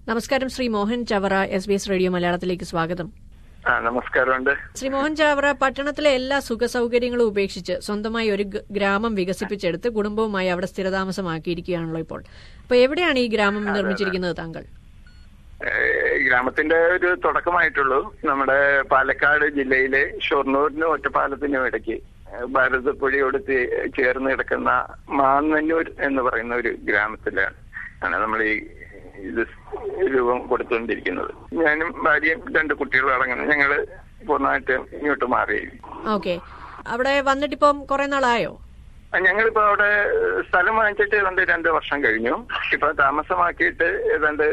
നമസ്കാരം Shri Mohan Chavara S B S radio മലയാളത്തിലേക്ക് സ്വാഗതം ആ നമസ്കാരമുണ്ട് ശ്രീ മോഹൻ ചാവറ പട്ടണത്തിലെ എല്ലാ സുഖ സൗകര്യങ്ങളും ഉപേക്ഷിച്ച് സ്വന്തമായി ഒരു ഗ- ഗ്രാമം വികസിപ്പിച്ചെടുത്ത് കുടുംബവുമായി അവിടെ സ്ഥിരതാമസമാക്കിയിരിക്കുകയാണല്ലോ ഇപ്പോൾ അപ്പൊ എവിടെയാണ് ഈ ഗ്രാമം നിർമ്മിച്ചിരിക്കുന്നത് താങ്കൾ ഏഹ് ഗ്രാമത്തിന്റെ ഒരു തുടക്കമായിട്ടുള്ളൂ നമ്മുടെ പാലക്കാട് ജില്ലയിലെ ഷൊർണൂരിനും ഒറ്റപ്പാലത്തിനും ഇടയ്ക്ക് ഏഹ് ഭാരതപ്പുഴയോട് ചേ- ചേർന്ന് കിടക്കുന്ന മാന്നന്നൂർ എന്ന് പറയുന്ന ഒരു ഗ്രാമത്തിലാണ് ആണ് നമ്മൾ ഈ ഇത് രൂപം കൊടുത്തുകൊണ്ടിരിക്കുന്നത് ഞാനും ഭാര്യയും രണ്ട് കുട്ടികളും അടങ്ങുന്നു ഞങ്ങള് പൂർണ്ണമായിട്ടും ഇങ്ങോട്ട് മാറി ഓക്കെ അവിടെ വന്നിട്ടിപ്പം കുറെ നാളായോ ആ, ഞങ്ങളിപ്പോ അവിടെ സ്ഥലം വാങ്ങിച്ചിട്ട് ഏതാണ്ട് രണ്ട് വർഷം കഴിഞ്ഞു ഇപ്പൊ താമസമാക്കിയിട്ട് ഏതാണ്ട്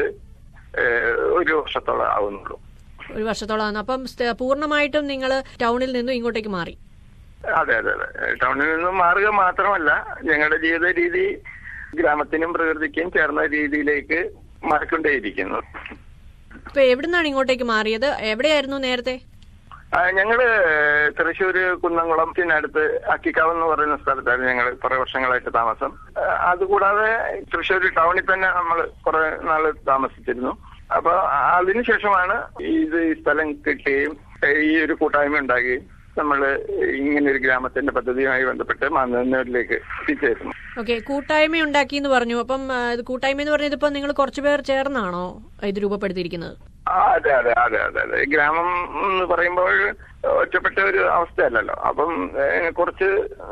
ഏഹ്, ഒരു വർഷത്തോളം ആവുന്നുള്ളൂ ഒരു വർഷത്തോളം ആണ് അപ്പം സ്ഥ- പൂർണ്ണമായിട്ടും നിങ്ങൾ ടൗണിൽ നിന്നും ഇങ്ങോട്ടേക്ക് മാറി അതെ അതെ അതെ ടൗണിൽ നിന്നും മാറുക മാത്രമല്ല ഞങ്ങളുടെ ജീവിത രീതി ഗ്രാമത്തിനും പ്രകൃതിക്കും ചേർന്ന രീതിയിലേക്ക് മാറിക്കൊണ്ടേയിരിക്കുന്നു ഇപ്പൊ എവിടുന്നാണ് ഇങ്ങോട്ടേക്ക് മാറിയത് എവിടെയായിരുന്നു നേരത്തെ ആ, ഞങ്ങള് തൃശ്ശൂര് കുന്നംകുളത്തിനടുത്ത് അക്കിക്കാവ് എന്ന് പറയുന്ന സ്ഥലത്തായിരുന്നു ഞങ്ങൾ കുറെ വർഷങ്ങളായിട്ട് താമസം ആ, അതുകൂടാതെ തൃശ്ശൂർ ടൗണിൽ തന്നെ നമ്മൾ കുറെ നാള് താമസിച്ചിരുന്നു അപ്പൊ അതിനുശേഷമാണ് ഇത് ഈ സ്ഥലം കിട്ടുകയും ഈ ഒരു കൂട്ടായ്മ ഉണ്ടാകുകയും നമ്മൾ ഇങ്ങനെ ഒരു ഗ്രാമത്തിന്റെ പദ്ധതിയുമായി ബന്ധപ്പെട്ട് മാന്നൂരിലേക്ക് എത്തിച്ചേരുന്നു ഓക്കെ കൂട്ടായ്മ ഉണ്ടാക്കി എന്ന് പറഞ്ഞു അപ്പം ആ, ഇത് കൂട്ടായ്മ എന്ന് പറഞ്ഞത് ഇപ്പം നിങ്ങൾ കുറച്ചുപേർ ചേർന്നാണോ ഇത് രൂപപ്പെടുത്തിയിരിക്കുന്നത് ആ, അതെ അതെ അതെ അതെ അതെ ഗ്രാമം എന്ന് പറയുമ്പോൾ ഒറ്റപ്പെട്ട ഒരു അവസ്ഥയല്ലല്ലോ അപ്പം ഏഹ്, കുറച്ച്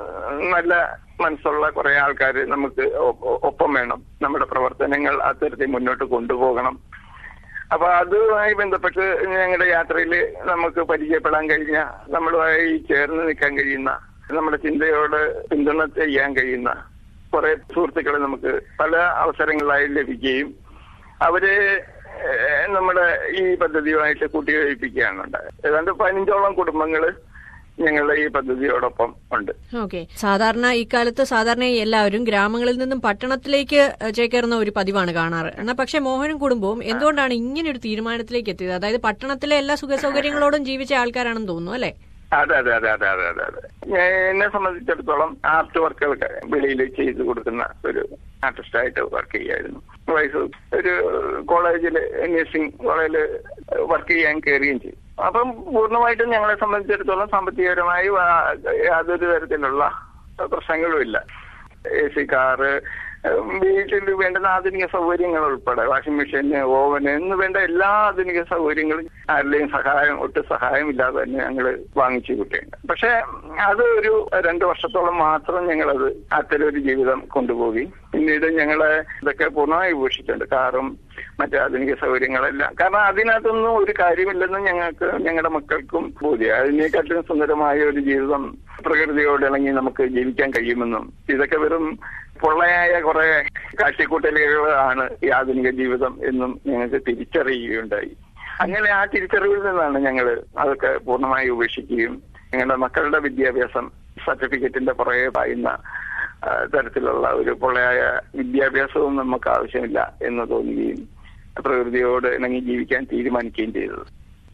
നല്ല മനസ്സുള്ള കുറെ ആൾക്കാർ നമുക്ക് ഒ- ഒ- ഒപ്പം വേണം നമ്മുടെ പ്രവർത്തനങ്ങൾ അത്തരത്തിൽ മുന്നോട്ട് കൊണ്ടുപോകണം അപ്പൊ അതുമായി ബന്ധപ്പെട്ട് ഞങ്ങളുടെ യാത്രയിൽ നമുക്ക് പരിചയപ്പെടാൻ കഴിഞ്ഞ നമ്മളുമായി ചേർന്ന് നിൽക്കാൻ കഴിയുന്ന നമ്മുടെ ചിന്തയോട് പിന്തുണ ചെയ്യാൻ കഴിയുന്ന കുറെ സുഹൃത്തുക്കളെ നമുക്ക് പല അവസരങ്ങളിലായി ലഭിക്കുകയും അവര് ഏഹ്, നമ്മുടെ ഈ പദ്ധതിയുമായിട്ട് കൂട്ടിയോജിപ്പിക്കുകയാണ് ഉണ്ടായത് ഏതാണ്ട് പതിനഞ്ചോളം കുടുംബങ്ങള് ഞങ്ങളുടെ ഈ പദ്ധതിയോടൊപ്പം ഉണ്ട് ഓക്കെ സാധാരണ ഇക്കാലത്ത് സാധാരണ എല്ലാവരും ഗ്രാമങ്ങളിൽ നിന്നും പട്ടണത്തിലേക്ക് ചേക്കേറുന്ന ഒരു പതിവാണ് കാണാറ് എന്നാൽ പക്ഷെ മോഹനും കുടുംബവും എന്തുകൊണ്ടാണ് ഇങ്ങനെ ഒരു തീരുമാനത്തിലേക്ക് എത്തിയത് അതായത് പട്ടണത്തിലെ എല്ലാ സുഖ സൗകര്യങ്ങളോടും ജീവിച്ച ആൾക്കാരാണെന്ന് തോന്നുന്നു അല്ലെ അതെ അതെ അതെ അതെ അതെ അതെ അതെ ഞാൻ എന്നെ സംബന്ധിച്ചിടത്തോളം ആർട്ട് വർക്കുകളൊക്കെ വെളിയിൽ ചെയ്തു കൊടുക്കുന്ന ഒരു ആർട്ടിസ്റ്റായിട്ട് വർക്ക് ചെയ്യായിരുന്നു വയസ്സ് ഒരു കോളേജിൽ നഴ്സിംഗ് കോളേജിൽ വർക്ക് ചെയ്യാൻ കയറുകയും ചെയ്തു അപ്പം പൂർണ്ണമായിട്ടും ഞങ്ങളെ സംബന്ധിച്ചിടത്തോളം സാമ്പത്തികപരമായി വാ- യാതൊരു തരത്തിലുള്ള പ്രശ്നങ്ങളും ഇല്ല എ സി കാറ് വീട്ടിൽ വേണ്ടുന്ന ആധുനിക സൗകര്യങ്ങൾ ഉൾപ്പെടെ വാഷിംഗ് മെഷീൻ ഓവന് എന്ന് വേണ്ട എല്ലാ ആധുനിക സൗകര്യങ്ങളും ആരുടെയും സഹായം ഒട്ടും സഹായം ഇല്ലാതെ തന്നെ ഞങ്ങൾ വാങ്ങിച്ചു കിട്ടുന്നുണ്ട് പക്ഷെ അത് ഒരു രണ്ടു വർഷത്തോളം മാത്രം ഞങ്ങളത് അത്തരം ഒരു ജീവിതം കൊണ്ടുപോവുകയും പിന്നീട് ഞങ്ങളെ ഇതൊക്കെ പൂർണ്ണമായി ഉപേക്ഷിച്ചിട്ടുണ്ട് കാറും മറ്റു ആധുനിക സൗകര്യങ്ങളെല്ലാം കാരണം അതിനകത്തൊന്നും ഒരു കാര്യമില്ലെന്ന് ഞങ്ങൾക്ക് ഞങ്ങളുടെ മക്കൾക്കും ബോധ്യം അതിനേക്കാട്ടിലും സുന്ദരമായ ഒരു ജീവിതം പ്രകൃതിയോട് ഇണങ്ങി നമുക്ക് ജീവിക്കാൻ കഴിയുമെന്നും ഇതൊക്കെ വെറും പൊള്ളയായ കുറെ കാട്ടിക്കൂട്ടലുകളാണ് ഈ ആധുനിക ജീവിതം എന്നും ഞങ്ങൾക്ക് തിരിച്ചറിയുകയുണ്ടായി അങ്ങനെ ആ തിരിച്ചറിവിൽ നിന്നാണ് ഞങ്ങൾ അതൊക്കെ പൂർണ്ണമായി ഉപേക്ഷിക്കുകയും ഞങ്ങളുടെ മക്കളുടെ വിദ്യാഭ്യാസം സർട്ടിഫിക്കറ്റിന്റെ പുറകെ പായുന്ന ആ, തരത്തിലുള്ള ഒരു പൊള്ളയായ വിദ്യാഭ്യാസവും നമുക്ക് ആവശ്യമില്ല എന്ന് തോന്നുകയും പ്രകൃതിയോട് ഇണങ്ങി ജീവിക്കാൻ തീരുമാനിക്കുകയും ചെയ്തത്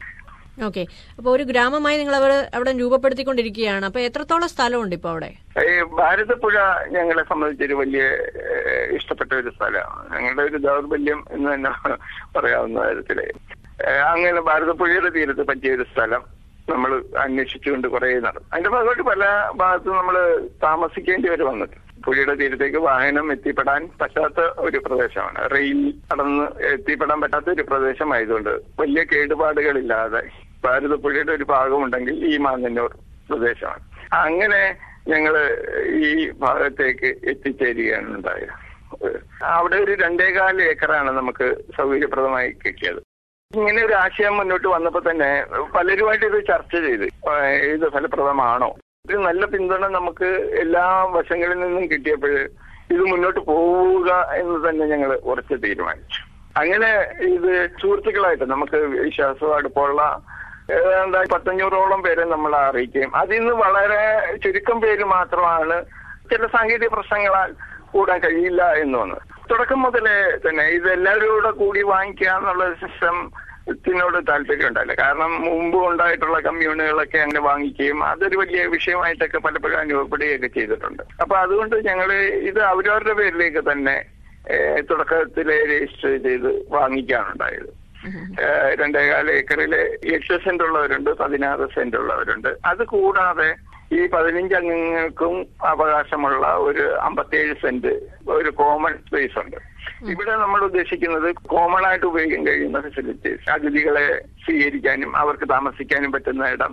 ഓക്കെ അപ്പൊ ഒരു ഗ്രാമമായി നിങ്ങൾ അവിടെ അവിടെ രൂപപ്പെടുത്തിക്കൊണ്ടിരിക്കുകയാണ് അപ്പൊ എത്രത്തോളം സ്ഥലമുണ്ട് ഇപ്പൊ അവിടെ ഈ ഭാരതപ്പുഴ ഞങ്ങളെ സംബന്ധിച്ചൊരു വലിയ ഏഹ്, ഇഷ്ടപ്പെട്ട ഒരു സ്ഥലമാണ് ഞങ്ങളുടെ ഒരു ദൗർബല്യം എന്ന് തന്നെ പറയാവുന്ന തരത്തില് ഏഹ്, അങ്ങനെ ഭാരതപ്പുഴയുടെ തീരത്ത് പറ്റിയ ഒരു സ്ഥലം നമ്മൾ അന്വേഷിച്ചുകൊണ്ട് കുറെ നടന്നു അതിന്റെ ഭാഗമായിട്ട് പല ഭാഗത്തും നമ്മൾ താമസിക്കേണ്ടി വരെ വന്നിട്ട് പുഴയുടെ തീരത്തേക്ക് വാഹനം എത്തിപ്പെടാൻ പറ്റാത്ത ഒരു പ്രദേശമാണ് റെയിൽ കടന്ന് എത്തിപ്പെടാൻ പറ്റാത്ത ഒരു പ്രദേശമായതുകൊണ്ട് വലിയ കേടുപാടുകളില്ലാതെ ഭാരതപ്പുഴയുടെ ഒരു ഭാഗമുണ്ടെങ്കിൽ ഈ മാന്നന്നൂർ പ്രദേശമാണ് അങ്ങനെ ഞങ്ങള് ഈ ഭാഗത്തേക്ക് എത്തിച്ചേരുകയാണ് ഉണ്ടായത് അവിടെ ഒരു രണ്ടേകാൽ ഏക്കറാണ് നമുക്ക് സൗകര്യപ്രദമായി കിട്ടിയത് ഇങ്ങനെ ഒരു ആശയം മുന്നോട്ട് വന്നപ്പോ തന്നെ പലരുമായിട്ട് ഇത് ചർച്ച ചെയ്ത് ഏഹ് ഇത് ഫലപ്രദമാണോ ഒരു നല്ല പിന്തുണ നമുക്ക് എല്ലാ വശങ്ങളിൽ നിന്നും കിട്ടിയപ്പോൾ ഇത് മുന്നോട്ട് പോവുക എന്ന് തന്നെ ഞങ്ങൾ ഉറച്ചു തീരുമാനിച്ചു അങ്ങനെ ഇത് സുഹൃത്തുക്കളായിട്ട് നമുക്ക് വിശ്വാസം അടുപ്പമുള്ള ഏതാണ്ട് പത്തഞ്ഞൂറോളം പേരെ നമ്മൾ അറിയിക്കുകയും അതിൽ നിന്ന് വളരെ ചുരുക്കം പേര് മാത്രമാണ് ചില സാങ്കേതിക പ്രശ്നങ്ങളാൽ കൂടാൻ കഴിയില്ല എന്ന് വന്നു തുടക്കം മുതലേ തന്നെ ഇത് എല്ലാവരും കൂടെ കൂടി വാങ്ങിക്കുക എന്നുള്ള സിസ്റ്റത്തിനോട് താല്പര്യം ഉണ്ടായില്ല കാരണം മുമ്പ് ഉണ്ടായിട്ടുള്ള കമ്മ്യൂണുകളൊക്കെ അങ്ങനെ വാങ്ങിക്കുകയും അതൊരു വലിയ വിഷയമായിട്ടൊക്കെ പലപ്പോഴും അനുഭവപ്പെടുകയൊക്കെ ചെയ്തിട്ടുണ്ട് അപ്പൊ അതുകൊണ്ട് ഞങ്ങൾ ഇത് അവരവരുടെ പേരിലേക്ക് തന്നെ ഏഹ്, തുടക്കത്തിലെ രജിസ്റ്റർ ചെയ്ത് വാങ്ങിക്കാനുണ്ടായത് ഏഹ്, രണ്ടേകാല ഏക്കറില് എട്ട് സെന്റ് ഉള്ളവരുണ്ട് പതിനാറ് സെന്റ് ഉള്ളവരുണ്ട് അത് കൂടാതെ ഈ പതിനഞ്ച് അംഗങ്ങൾക്കും അവകാശമുള്ള ഒരു അമ്പത്തിയേഴ് സെന്റ് ഒരു കോമൺ സ്പേസ് ഉണ്ട് ഇവിടെ നമ്മൾ ഉദ്ദേശിക്കുന്നത് കോമൺ ആയിട്ട് ഉപയോഗിക്കാൻ കഴിയുന്ന ഫെസിലിറ്റീസ് അതിഥികളെ സ്വീകരിക്കാനും അവർക്ക് താമസിക്കാനും പറ്റുന്ന ഇടം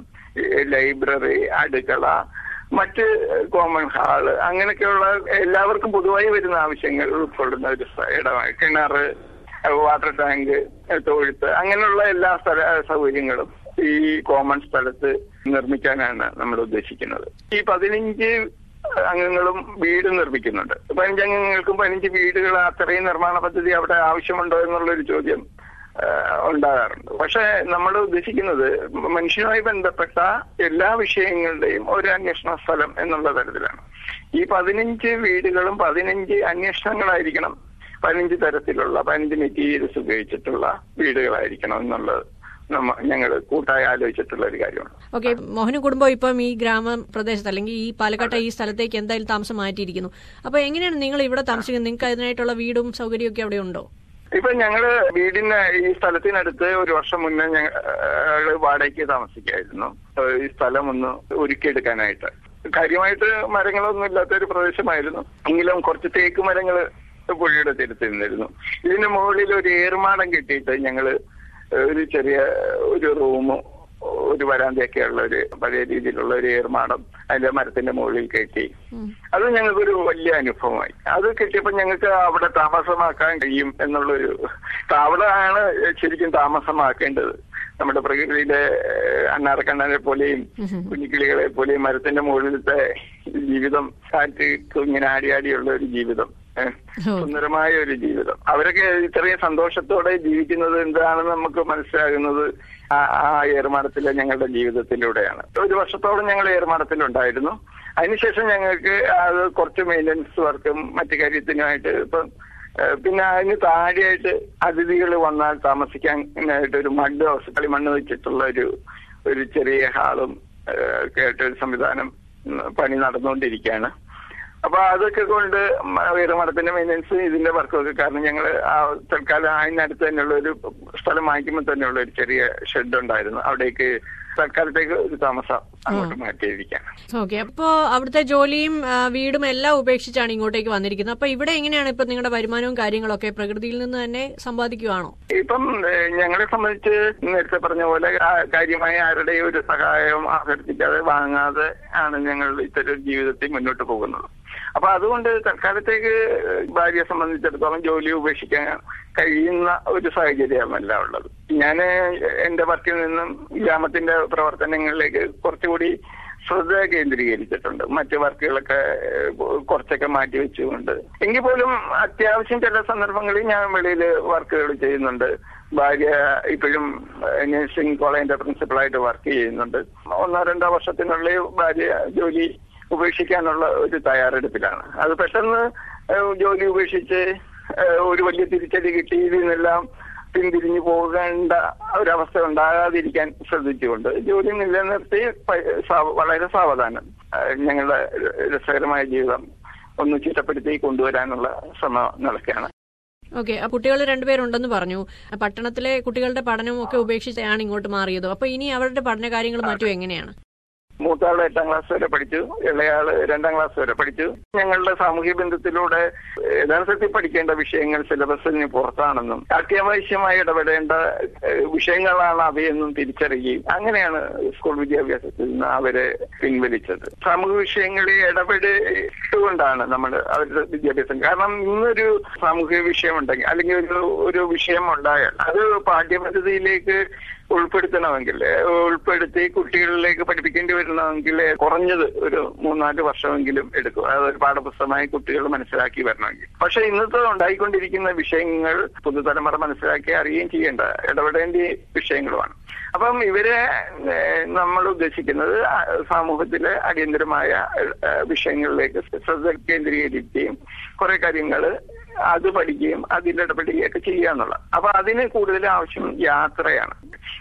ലൈബ്രറി അടുക്കള മറ്റ് കോമൺ ഹാള് അങ്ങനെയൊക്കെയുള്ള എല്ലാവർക്കും പൊതുവായി വരുന്ന ആവശ്യങ്ങൾ ഉൾക്കൊള്ളുന്ന ഒരു സ്ഥ- ഇടമായി കിണറ് വാട്ടർ ടാങ്ക് തൊഴുത്ത് അങ്ങനെയുള്ള എല്ലാ സ്ഥല സൗകര്യങ്ങളും ഈ കോമൺ സ്ഥലത്ത് നിർമ്മിക്കാനാണ് നമ്മൾ ഉദ്ദേശിക്കുന്നത് ഈ പതിനഞ്ച് അംഗങ്ങളും വീട് നിർമ്മിക്കുന്നുണ്ട് പതിനഞ്ച് അംഗങ്ങൾക്കും പതിനഞ്ച് വീടുകൾ അത്രയും നിർമ്മാണ പദ്ധതി അവിടെ ആവശ്യമുണ്ടോ എന്നുള്ളൊരു ചോദ്യം ആ, ഉണ്ടാകാറുണ്ട് പക്ഷെ നമ്മൾ ഉദ്ദേശിക്കുന്നത് മനുഷ്യനുമായി ബന്ധപ്പെട്ട എല്ലാ വിഷയങ്ങളുടെയും ഒരു അന്വേഷണ സ്ഥലം എന്നുള്ള തരത്തിലാണ് ഈ പതിനഞ്ച് വീടുകളും പതിനഞ്ച് അന്വേഷണങ്ങളായിരിക്കണം പതിനഞ്ച് തരത്തിലുള്ള പതിനഞ്ച് മെറ്റീരിയൽസ് ഉപയോഗിച്ചിട്ടുള്ള വീടുകളായിരിക്കണം എന്നുള്ളത് നമ്മ ഞങ്ങൾ കൂട്ടായി ആലോചിച്ചിട്ടുള്ള ഒരു കാര്യമാണ് ഓക്കെ മോഹന കുടുംബം ഇപ്പം ഈ ഗ്രാമപ്രദേശത്ത് അല്ലെങ്കിൽ ഈ പാലക്കാട്ടെ ഈ സ്ഥലത്തേക്ക് എന്തായാലും താമസം മാറ്റിയിരിക്കുന്നു അപ്പൊ എങ്ങനെയാണ് നിങ്ങൾ ഇവിടെ താമസിക്കുന്നത് നിങ്ങൾക്ക് അതിനായിട്ടുള്ള വീടും സൗകര്യവും ഒക്കെ അവിടെ ഉണ്ടോ ഇപ്പൊ ഞങ്ങള് വീടിന് ഈ സ്ഥലത്തിനടുത്ത് ഒരു വർഷം മുന്നേ ഞങ്ങൾ വാടകയ്ക്ക് താമസിക്കായിരുന്നു ഏഹ് ഈ സ്ഥലം ഒന്ന് ഒരുക്കിയെടുക്കാനായിട്ട് കാര്യമായിട്ട് മരങ്ങളൊന്നും ഇല്ലാത്ത ഒരു പ്രദേശമായിരുന്നു എങ്കിലും കുറച്ച് തേക്ക് മരങ്ങൾ പുഴയുടെ തീരത്ത് നിന്നിരുന്നു ഇതിന് മുകളിൽ ഒരു ഏറുമാടം കെട്ടിയിട്ട് ഞങ്ങള് ഒരു ചെറിയ ഒരു റൂമും ഒരു വരാന്തയൊക്കെ ഉള്ള ഒരു പഴയ രീതിയിലുള്ള ഒരു ഏർമാടം അതിന്റെ മരത്തിന്റെ മുകളിൽ കെട്ടി അത് ഞങ്ങൾക്കൊരു വലിയ അനുഭവമായി അത് കിട്ടിയപ്പോൾ ഞങ്ങൾക്ക് അവിടെ താമസമാക്കാൻ കഴിയും എന്നുള്ളൊരു അവിടെയാണ് ശരിക്കും താമസമാക്കേണ്ടത് നമ്മുടെ പ്രകൃതിയിലെ ഏഹ്, അണ്ണാറക്കണ്ണനെ പോലെയും കുഞ്ഞിക്കിളികളെ പോലെയും മരത്തിന്റെ മുകളിലത്തെ ജീവിതം കാറ്റ് ഇങ്ങനെ ആടി ആടിയുള്ള ഒരു ജീവിതം ഏഹ്, സുന്ദരമായ ഒരു ജീവിതം അവരൊക്കെ ഇത്രയും സന്തോഷത്തോടെ ജീവിക്കുന്നത് എന്താണെന്ന് നമുക്ക് മനസ്സിലാകുന്നത് ആ ആ ഏർമാടത്തിലെ ഞങ്ങളുടെ ജീവിതത്തിലൂടെയാണ് ഒരു വർഷത്തോളം ഞങ്ങൾ ഏർമാടത്തിലുണ്ടായിരുന്നു അതിനുശേഷം ഞങ്ങൾക്ക് അത് കുറച്ച് മെയിൻ്റനൻസ് വർക്കും മറ്റു കാര്യത്തിനുമായിട്ട് ഇപ്പം ഏഹ് പിന്നെ അതിന് താഴെയായിട്ട് അതിഥികൾ വന്നാൽ താമസിക്കാനായിട്ട് ഒരു മഡ് ഹൗസ് കളിമണ്ണ് വെച്ചിട്ടുള്ള ഒരു ഒരു ചെറിയ ഹാളും ഏഹ് ഒക്കെ ആയിട്ട് ഒരു സംവിധാനം ഉം, പണി നടന്നുകൊണ്ടിരിക്കുകയാണ് അപ്പൊ അതൊക്കെ കൊണ്ട് വീരമഠത്തിന്റെ മെയിൻ്റനൻസ് ഇതിന്റെ വർക്കൊക്കെ കാരണം ഞങ്ങൾ ആ തൽക്കാലം അതിനടുത്ത് തന്നെയുള്ള ഒരു സ്ഥലം വാങ്ങിക്കുമ്പോൾ തന്നെയുള്ള ഒരു ചെറിയ ഷെഡ് ഉണ്ടായിരുന്നു അവിടേക്ക് തൽക്കാലത്തേക്ക് ഒരു താമസം അങ്ങോട്ട് മാറ്റിയിരിക്കുകയാണ് ഓക്കെ അപ്പോ അവിടുത്തെ ജോലിയും ആ, വീടും എല്ലാം ഉപേക്ഷിച്ചാണ് ഇങ്ങോട്ടേക്ക് വന്നിരിക്കുന്നത് അപ്പൊ ഇവിടെ എങ്ങനെയാണ് ഇപ്പൊ നിങ്ങളുടെ വരുമാനവും കാര്യങ്ങളൊക്കെ പ്രകൃതിയിൽ നിന്ന് തന്നെ സമ്പാദിക്കുവാണോ ഇപ്പം ഏഹ്, ഞങ്ങളെ സംബന്ധിച്ച് നേരത്തെ പറഞ്ഞ പോലെ ആ കാര്യമായ ആരുടെയും ഒരു സഹായം അഭ്യർത്ഥിക്കാതെ വാങ്ങാതെ ആണ് ഞങ്ങൾ ഇത്തരം ജീവിതത്തിൽ മുന്നോട്ട് പോകുന്നത് അപ്പൊ അതുകൊണ്ട് തൽക്കാലത്തേക്ക് ഭാര്യയെ സംബന്ധിച്ചിടത്തോളം ജോലി ഉപേക്ഷിക്കാൻ കഴിയുന്ന ഒരു സാഹചര്യമല്ല ഉള്ളത് ഞാൻ എന്റെ വർക്കിൽ നിന്നും ഗ്രാമത്തിന്റെ പ്രവർത്തനങ്ങളിലേക്ക് കുറച്ചുകൂടി ശ്രദ്ധ കേന്ദ്രീകരിച്ചിട്ടുണ്ട് മറ്റു വർക്കുകളൊക്കെ ഏഹ്, കുറച്ചൊക്കെ മാറ്റി വെച്ചുകൊണ്ട് എങ്കിൽ പോലും അത്യാവശ്യം ചില സന്ദർഭങ്ങളിൽ ഞാൻ വെളിയിൽ വർക്കുകൾ ചെയ്യുന്നുണ്ട് ഭാര്യ ഇപ്പോഴും നഴ്സിംഗ് കോളേജിന്റെ പ്രിൻസിപ്പളായിട്ട് വർക്ക് ചെയ്യുന്നുണ്ട് ഒന്നോ രണ്ടോ വർഷത്തിനുള്ളിൽ ഭാര്യ ജോലി ഉപേക്ഷിക്കാനുള്ള ഒരു തയ്യാറെടുപ്പിലാണ് അത് പെട്ടെന്ന് ഏഹ്, ജോലി ഉപേക്ഷിച്ച് ഏഹ്, ഒരു വലിയ തിരിച്ചടി കിട്ടി ഇതിൽ നിന്നെല്ലാം പിന്തിരിഞ്ഞു പോകേണ്ട ഒരവസ്ഥ ഉണ്ടാകാതിരിക്കാൻ ശ്രദ്ധിച്ചുകൊണ്ട് ജോലി നിലനിർത്തി പ- സാവ- വളരെ സാവധാനം ഏഹ്, ഞങ്ങളുടെ രസകരമായ ജീവിതം ഒന്ന് ചിട്ടപ്പെടുത്തി കൊണ്ടുവരാനുള്ള ശ്രമം നടക്കുകയാണ് ഓക്കെ കുട്ടികൾ രണ്ടുപേരുണ്ടെന്ന് പറഞ്ഞു പട്ടണത്തിലെ കുട്ടികളുടെ പഠനവും ഒക്കെ ഉപേക്ഷിച്ചാണ് ഇങ്ങോട്ട് മാറിയത് അപ്പൊ ഇനി അവരുടെ പഠന കാര്യങ്ങളും മറ്റും എങ്ങനെയാണ് മൂത്താള് എട്ടാം ക്ലാസ് വരെ പഠിച്ചു ഇളയാള് രണ്ടാം ക്ലാസ് വരെ പഠിച്ചു ഞങ്ങളുടെ സാമൂഹ്യ ബന്ധത്തിലൂടെ യഥാർത്ഥത്തിൽ പഠിക്കേണ്ട വിഷയങ്ങൾ സിലബസിന് പുറത്താണെന്നും അത്യാവശ്യമായി ഇടപെടേണ്ട ഏഹ്, വിഷയങ്ങളാണ് അവയെന്നും തിരിച്ചറിയുകയും അങ്ങനെയാണ് സ്കൂൾ വിദ്യാഭ്യാസത്തിൽ നിന്ന് അവരെ പിൻവലിച്ചത് സാമൂഹ്യ വിഷയങ്ങളിൽ ഇടപെട്ടുകൊണ്ടാണ് നമ്മൾ അവരുടെ വിദ്യാഭ്യാസം കാരണം ഇന്നൊരു സാമൂഹിക വിഷയം ഉണ്ടെങ്കിൽ അല്ലെങ്കിൽ ഒരു ഒരു വിഷയം ഉണ്ടായാൽ അത് പാഠ്യപദ്ധതിയിലേക്ക് ഉൾപ്പെടുത്തണമെങ്കിൽ ഏഹ്, ഉൾപ്പെടുത്തി കുട്ടികളിലേക്ക് പഠിപ്പിക്കേണ്ടി വരണമെങ്കിൽ കുറഞ്ഞത് ഒരു മൂന്നാല് വർഷമെങ്കിലും എടുക്കും അതൊരു പാഠപുസ്തകമായി കുട്ടികൾ മനസ്സിലാക്കി വരണമെങ്കിൽ പക്ഷെ ഇന്നത്തെ ഉണ്ടായിക്കൊണ്ടിരിക്കുന്ന വിഷയങ്ങൾ പുതുതലമുറ മനസ്സിലാക്കി അറിയുകയും ചെയ്യേണ്ട ഇടപെടേണ്ട വിഷയങ്ങളുമാണ് അപ്പം ഇവരെ ഏഹ്, നമ്മൾ ഉദ്ദേശിക്കുന്നത് ആ സമൂഹത്തിലെ അടിയന്തരമായ ഏഹ്, വിഷയങ്ങളിലേക്ക് ശ്രദ്ധ കേന്ദ്രീകരിക്കുകയും കുറെ കാര്യങ്ങൾ അത് പഠിക്കുകയും അതിൽ ഇടപെടുകയൊക്കെ ചെയ്യുക എന്നുള്ളത് അപ്പൊ അതിന് കൂടുതൽ ആവശ്യം യാത്രയാണ്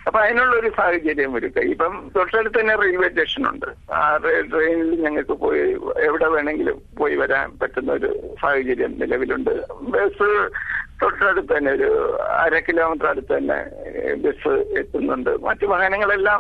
അപ്പൊ അതിനുള്ള ഒരു സാഹചര്യം ഒരുക്കുക ഇപ്പം തൊട്ടടുത്ത് തന്നെ റെയിൽവേ സ്റ്റേഷൻ ഉണ്ട് ആ റെയിൽ- ട്രെയിനിൽ ഞങ്ങൾക്ക് പോയി എവിടെ വേണമെങ്കിലും പോയി വരാൻ പറ്റുന്ന ഒരു സാഹചര്യം നിലവിലുണ്ട് ബസ് തൊട്ടടുത്ത് തന്നെ ഒരു അര കിലോമീറ്റർ അടുത്ത് തന്നെ ഏഹ്, ബസ് എത്തുന്നുണ്ട് മറ്റു വാഹനങ്ങളെല്ലാം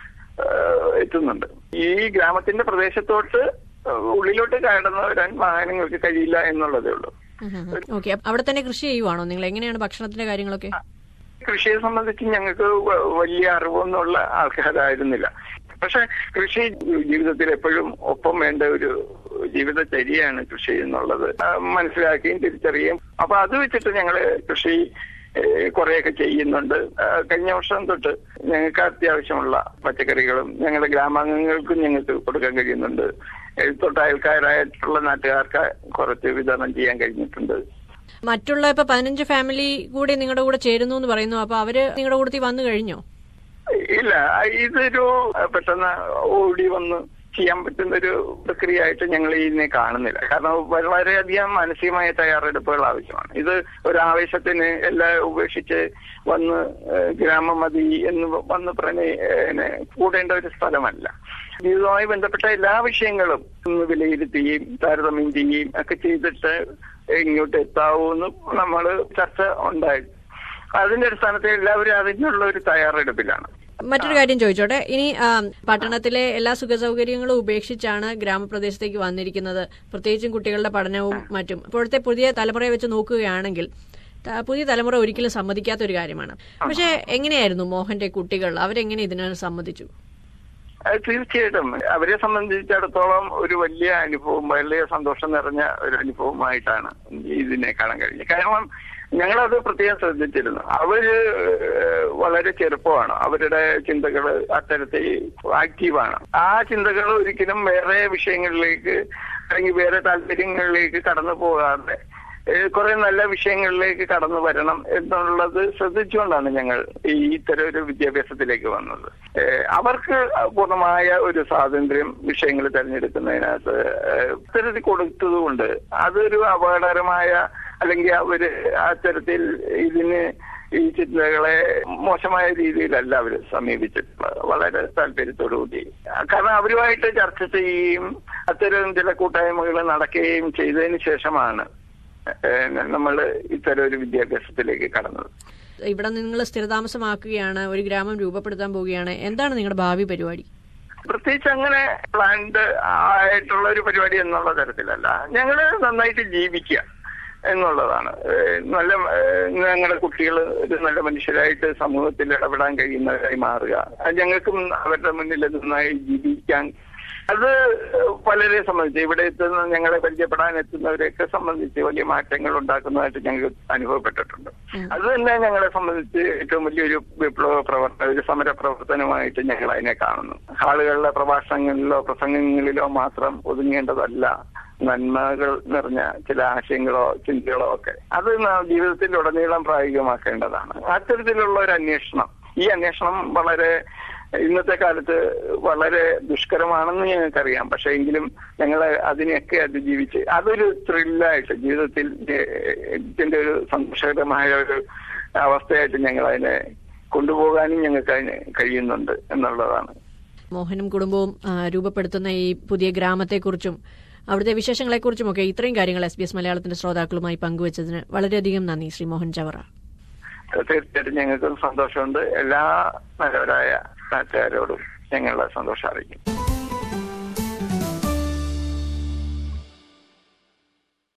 ഏഹ്, എത്തുന്നുണ്ട് ഈ ഗ്രാമത്തിന്റെ പ്രദേശത്തോട്ട് ഉള്ളിലോട്ട് കടന്നു വരാൻ വാഹനങ്ങൾക്ക് കഴിയില്ല എന്നുള്ളതേ ഉള്ളൂ ഓക്കെ അവിടെ തന്നെ കൃഷി ചെയ്യുവാണോ നിങ്ങൾ എങ്ങനെയാണ് ഭക്ഷണത്തിന്റെ കാര്യങ്ങളൊക്കെ കൃഷിയെ സംബന്ധിച്ച് ഞങ്ങൾക്ക് വ- വലിയ അറിവൊന്നുമുള്ള ആൾക്കാരായിരുന്നില്ല പക്ഷെ കൃഷി ജീവിതത്തിൽ എപ്പോഴും ഒപ്പം വേണ്ട ഒരു ജീവിതചര്യയാണ് കൃഷി എന്നുള്ളത് ആ, മനസ്സിലാക്കുകയും തിരിച്ചറിയുകയും അപ്പൊ അത് വെച്ചിട്ട് ഞങ്ങള് കൃഷി ഏഹ്, കുറെയൊക്കെ ചെയ്യുന്നുണ്ട് ആ, കഴിഞ്ഞ വർഷം തൊട്ട് ഞങ്ങൾക്ക് അത്യാവശ്യമുള്ള പച്ചക്കറികളും ഞങ്ങളുടെ ഗ്രാമാംഗങ്ങൾക്കും ഞങ്ങൾക്ക് കൊടുക്കാൻ കഴിയുന്നുണ്ട് ഏഹ്, തൊട്ട് അയൽക്കാരായിട്ടുള്ള നാട്ടുകാർക്ക് കുറച്ച് വിതരണം ചെയ്യാൻ കഴിഞ്ഞിട്ടുണ്ട് മറ്റുള്ള ഇപ്പൊ പതിനഞ്ച് ഫാമിലി കൂടി നിങ്ങളുടെ കൂടെ ചേരുന്നു എന്ന് പറയുന്നു അപ്പൊ അവര് നിങ്ങളുടെ കൂടത്തിൽ വന്നു കഴിഞ്ഞോ ഇല്ല ഇതൊരു പെട്ടെന്ന് ഓടി വന്ന് ചെയ്യാൻ പറ്റുന്ന ഒരു പ്രക്രിയ ആയിട്ട് ഞങ്ങൾ ഇതിനെ കാണുന്നില്ല കാരണം വളരെയധികം മാനസികമായ തയ്യാറെടുപ്പുകൾ ആവശ്യമാണ് ഇത് ഒരു ആവേശത്തിന് എല്ലാം ഉപേക്ഷിച്ച് വന്ന് ഏഹ്, ഗ്രാമം മതി എന്ന് വന്ന് പറഞ്ഞ് ഏഹ്, കൂടേണ്ട ഒരു സ്ഥലമല്ല ഇതുമായി ബന്ധപ്പെട്ട എല്ലാ വിഷയങ്ങളും ഒന്ന് വിലയിരുത്തുകയും താരതമ്യം ചെയ്യുകയും ഒക്കെ ചെയ്തിട്ട് ഇങ്ങോട്ട് എത്താവൂന്ന് നമ്മൾ ചർച്ച ഉണ്ടായി അതിന്റെ അടിസ്ഥാനത്തിൽ എല്ലാവരും അതിനുള്ള ഒരു തയ്യാറെടുപ്പിലാണ് മറ്റൊരു കാര്യം ചോദിച്ചോട്ടെ ഇനി ആ, പട്ടണത്തിലെ എല്ലാ സുഖസൗകര്യങ്ങളും ഉപേക്ഷിച്ചാണ് ഗ്രാമപ്രദേശത്തേക്ക് വന്നിരിക്കുന്നത് പ്രത്യേകിച്ചും കുട്ടികളുടെ പഠനവും മറ്റും ഇപ്പോഴത്തെ പുതിയ തലമുറയെ വെച്ച് നോക്കുകയാണെങ്കിൽ ത- പുതിയ തലമുറ ഒരിക്കലും സമ്മതിക്കാത്ത ഒരു കാര്യമാണ് പക്ഷെ എങ്ങനെയായിരുന്നു മോഹന്റെ കുട്ടികൾ അവരെങ്ങനെ ഇതിനോട് സമ്മതിച്ചു അത് തീർച്ചയായിട്ടും അവരെ സംബന്ധിച്ചിടത്തോളം ഒരു വലിയ അനുഭവം വലിയ സന്തോഷം നിറഞ്ഞ ഒരു അനുഭവമായിട്ടാണ് ഇതിനെ കാണാൻ കഴിഞ്ഞത് കാരണം ഞങ്ങളത് പ്രത്യേകം ശ്രദ്ധിച്ചിരുന്നു അവര് ഏഹ്, വളരെ ചെറുപ്പമാണ് അവരുടെ ചിന്തകൾ അത്തരത്തിൽ ആക്റ്റീവാണ് ആ ചിന്തകൾ ഒരിക്കലും വേറെ വിഷയങ്ങളിലേക്ക് അല്ലെങ്കിൽ വേറെ താല്പര്യങ്ങളിലേക്ക് കടന്നു പോകാതെ ഏഹ് കുറെ നല്ല വിഷയങ്ങളിലേക്ക് കടന്നു വരണം എന്നുള്ളത് ശ്രദ്ധിച്ചുകൊണ്ടാണ് ഞങ്ങൾ ഈ ഇത്തരം ഒരു വിദ്യാഭ്യാസത്തിലേക്ക് വന്നത് ഏഹ് അവർക്ക് പൂർണ്ണമായ ഒരു സ്വാതന്ത്ര്യം വിഷയങ്ങൾ തിരഞ്ഞെടുക്കുന്നതിനകത്ത് ഏഹ് ഇത്തരത്തിൽ കൊടുത്തതുകൊണ്ട് അതൊരു അപകടകരമായ അല്ലെങ്കിൽ അവര് അത്തരത്തിൽ ഇതിന് ഈ ചിന്തകളെ മോശമായ രീതിയിലല്ല അവർ സമീപിച്ചിട്ടുള്ളത് വളരെ താല്പര്യത്തോടു കൂടി കാരണം അവരുമായിട്ട് ചർച്ച ചെയ്യുകയും അത്തരം ചില കൂട്ടായ്മകൾ നടക്കുകയും ചെയ്തതിന് ശേഷമാണ് നമ്മൾ ഇത്തരം ഒരു വിദ്യാഭ്യാസത്തിലേക്ക് കടന്നത് ഇവിടെ നിങ്ങൾ സ്ഥിരതാമസമാക്കുകയാണ് ഒരു ഗ്രാമം രൂപപ്പെടുത്താൻ പോവുകയാണ് എന്താണ് നിങ്ങളുടെ ഭാവി പരിപാടി പ്രത്യേകിച്ച് അങ്ങനെ പ്ലാൻഡ് ആയിട്ടുള്ള ഒരു പരിപാടി എന്നുള്ള തരത്തിലല്ല ഞങ്ങള് നന്നായിട്ട് ജീവിക്കുക എന്നുള്ളതാണ് ഏഹ് നല്ല ഏഹ് ഞങ്ങളുടെ കുട്ടികൾ ഒരു നല്ല മനുഷ്യരായിട്ട് സമൂഹത്തിൽ ഇടപെടാൻ കഴിയുന്നവരായി മാറുക അത് ഞങ്ങൾക്കും അവരുടെ മുന്നിൽ നന്നായി ജീവിക്കാൻ അത് പലരെ സംബന്ധിച്ച് ഇവിടെ എത്തുന്ന ഞങ്ങളെ പരിചയപ്പെടാൻ എത്തുന്നവരെയൊക്കെ സംബന്ധിച്ച് വലിയ മാറ്റങ്ങൾ ഉണ്ടാക്കുന്നതായിട്ട് ഞങ്ങൾക്ക് അനുഭവപ്പെട്ടിട്ടുണ്ട് അത് തന്നെ ഞങ്ങളെ സംബന്ധിച്ച് ഏറ്റവും വലിയൊരു വിപ്ലവ പ്രവർത്തനം ഒരു സമര പ്രവർത്തനമായിട്ട് ഞങ്ങൾ അതിനെ കാണുന്നു ആളുകളുടെ പ്രഭാഷണങ്ങളിലോ പ്രസംഗങ്ങളിലോ മാത്രം ഒതുങ്ങേണ്ടതല്ല നന്മകൾ നിറഞ്ഞ ചില ആശയങ്ങളോ ചിന്തകളോ ഒക്കെ അത് ന- ജീവിതത്തിൽ ഉടനീളം പ്രായോഗികമാക്കേണ്ടതാണ് അത്തരത്തിലുള്ള ഒരു അന്വേഷണം ഈ അന്വേഷണം വളരെ ഇന്നത്തെ കാലത്ത് വളരെ ദുഷ്കരമാണെന്ന് ഞങ്ങൾക്കറിയാം പക്ഷെ എങ്കിലും ഞങ്ങൾ അതിനെയൊക്കെ അതിജീവിച്ച് അതൊരു ത്രില്ലായിട്ട് ജീവിതത്തിൽ ഏഹ്, ഇതിന്റെ ഒരു സന്തോഷകരമായ ഒരു അവസ്ഥയായിട്ട് ഞങ്ങൾ അതിനെ കൊണ്ടുപോകാനും ഞങ്ങൾക്ക് അതിന് കഴിയുന്നുണ്ട് എന്നുള്ളതാണ് മോഹനും കുടുംബവും ആ, രൂപപ്പെടുത്തുന്ന ഈ പുതിയ ഗ്രാമത്തെക്കുറിച്ചും അവിടുത്തെ വിശേഷങ്ങളെക്കുറിച്ചും ഒക്കെ ഇത്രയും കാര്യങ്ങൾ എസ് ബി എസ് മലയാളത്തിന്റെ ശ്രോതാക്കളുമായി പങ്കുവച്ചതിന് വളരെയധികം നന്ദി ശ്രീ മോഹൻ ചവറ തീർച്ചയായിട്ടും ഞങ്ങൾക്ക് സന്തോഷമുണ്ട് എല്ലാ നല്ലവരായ നാട്ടുകാരോടും ഞങ്ങളുടെ സന്തോഷം അറിയിക്കും